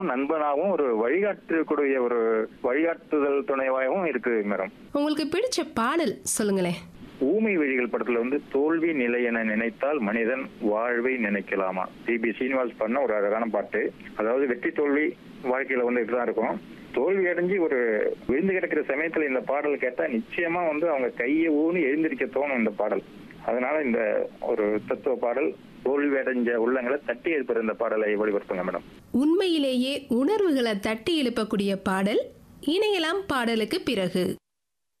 நண்பனாகவும் ஒரு வழிகாட்டக்கூடிய ஒரு வழிகாட்டுதல் துணைவாகவும் இருக்கு மேடம் உங்களுக்கு பிடிச்ச பாடல் சொல்லுங்களேன் ஊமை வழிகள் படத்துல வந்து தோல்வி நிலை என நினைத்தால் மனிதன் வாழ்வை நினைக்கலாமா பிபி சீனிவாஸ் பண்ண ஒரு அழகான பாட்டு அதாவது வெற்றி தோல்வி வாழ்க்கையில வந்து இப்படிதான் இருக்கும் தோல்வி அடைஞ்சு ஒரு விழுந்து கிடக்கிற சமயத்துல இந்த பாடல் கேட்டா நிச்சயமா வந்து அவங்க கையை ஊனி எழுந்திருக்க தோணும் இந்த பாடல் அதனால இந்த ஒரு தத்துவ பாடல் தோல்வி அடைஞ்ச உள்ளங்களை தட்டி எழுப்புற இந்த பாடலை வெளிப்படுத்துங்க மேடம் உண்மையிலேயே உணர்வுகளை தட்டி எழுப்பக்கூடிய பாடல் இணையலாம் பாடலுக்கு பிறகு